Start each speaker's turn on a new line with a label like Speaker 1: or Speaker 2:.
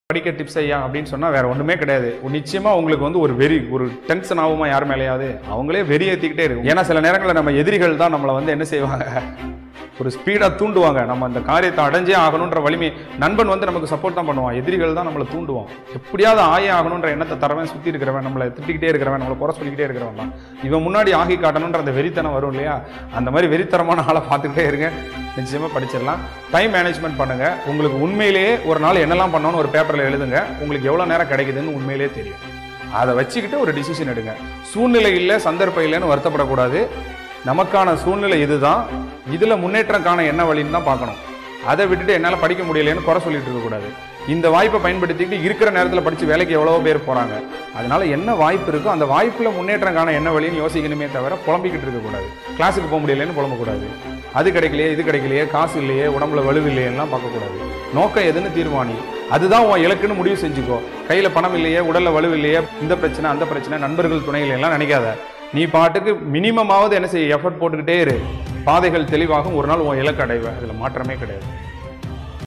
Speaker 1: படிக்க டிப்ஸ் ஐயா அப்படின்னு சொன்னா வேற ஒண்ணுமே கிடையாது நிச்சயமா உங்களுக்கு வந்து ஒரு வெறி ஒரு டென்ஷன் ஆகுமா யார் மேலேயாவது அவங்களே வெறி ஏத்திக்கிட்டே இருக்கும் ஏன்னா சில நேரங்களில் நம்ம எதிரிகள் தான் நம்மளை வந்து என்ன செய்வாங்க ஒரு ஸ்பீடாக தூண்டுவாங்க நம்ம அந்த காரியத்தை அடைஞ்சே ஆகணுன்ற வலிமை நண்பன் வந்து நமக்கு சப்போர்ட் தான் பண்ணுவான் எதிரிகள் தான் நம்மளை தூண்டுவான் எப்படியாவது ஆயே ஆகணுன்ற எண்ணத்தை தரவன் சுற்றி இருக்கிறவன் நம்மளை திட்டிக்கிட்டே இருக்கிறவன் நம்மளை குறை சொல்லிக்கிட்டே இருக்கிறவன் தான் இவன் முன்னாடி ஆகி காட்டணுன்ற அந்த வெறித்தனம் வரும் இல்லையா அந்த மாதிரி வெறித்தனமான ஆளை பார்த்துக்கிட்டே இருங்க நிச்சயமாக படிச்சிடலாம் டைம் மேனேஜ்மெண்ட் பண்ணுங்க உங்களுக்கு உண்மையிலேயே ஒரு நாள் என்னெல்லாம் பண்ணணும்னு ஒரு பேப்பரில் எழுதுங்க உங்களுக்கு எவ்வளோ நேரம் கிடைக்குதுன்னு உண்மையிலேயே தெரியும் அதை வச்சுக்கிட்டு ஒரு டிசிஷன் எடுங்க சூழ்நிலை இல்லை சந்தர்ப்பம் இல்லைன்னு வருத்தப்படக்கூடாது நமக்கான சூழ்நிலை இதுதான் இதுல முன்னேற்றம் காண என்ன வழின்னு தான் பார்க்கணும் அதை விட்டுட்டு என்னால் படிக்க முடியலைன்னு குறை சொல்லிட்டு இருக்கக்கூடாது இந்த வாய்ப்பை பயன்படுத்திக்கிட்டு இருக்கிற நேரத்தில் படித்து வேலைக்கு எவ்வளவோ பேர் போகிறாங்க அதனால என்ன வாய்ப்பு இருக்கோ அந்த வாய்ப்பில் முன்னேற்றம் காண என்ன வழின்னு யோசிக்கணுமே தவிர புலம்பிக்கிட்டு இருக்கக்கூடாது கிளாஸுக்கு போக முடியலைன்னு புலம்பக்கூடாது அது கிடைக்கலையே இது கிடைக்கலையே காசு இல்லையே உடம்புல வலு இல்லையெல்லாம் பார்க்கக்கூடாது நோக்கம் எதுன்னு தீர்மானி அதுதான் உன் இலக்குன்னு முடிவு செஞ்சுக்கோ கையில் பணம் இல்லையே உடல்ல வலு இல்லையே இந்த பிரச்சனை அந்த பிரச்சனை நண்பர்கள் துணைகள் எல்லாம் நினைக்காத நீ பாட்டுக்கு மினிமமாவது என்ன செய்ய எஃபர்ட் போட்டுக்கிட்டே இரு பாதைகள் தெளிவாகும் ஒரு நாள் உன் இலக்கு அடைவ அதில் மாற்றமே கிடையாது